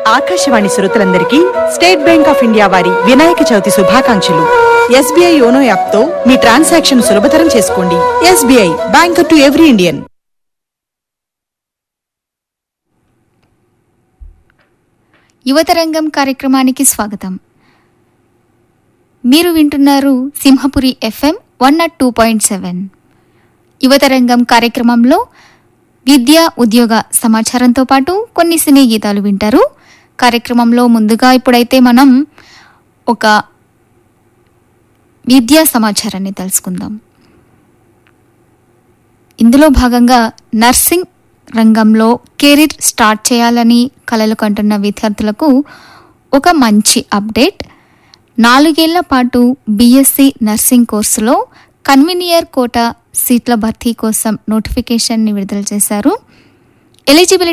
ఆకాశవాణి శ్రోతలందరికీ state bank of India వారి వినాయక చవితి శుభాకాంక్షలు ఎస్బీఐ యోనో యాప్ తో మీ ట్రాన్సాక్షన్ సులభతరం చేసుకోండి SBI bank to every Indian యువతరంగం కార్యక్రమానికి స్వాగతం మీరు వింటున్నారు Simhapuri FM one nought two point seven యువతరంగం కార్యక్రమంలో విద్య ఉద్యోగ సమాచారంతో పాటు కొన్ని సినీ గీతాలు వింటారు కార్యక్రమంలో ముందుగా ఇప్పుడైతే మనం ఒక విద్యా సమాచారాన్ని తెలుసుకుందాం ఇందులో భాగంగా నర్సింగ్ రంగంలో కెరీర్ స్టార్ట్ చేయాలని కలలు కంటున్న విద్యార్థులకు ఒక మంచి అప్డేట్ నాలుగేళ్ల పాటు బీఎస్సీ నర్సింగ్ కోర్సులో కన్వీనియర్ కోటా సీట్ల భర్తీ కోసం నోటిఫికేషన్ని విడుదల చేశారు ఎలిజిబిలిటీ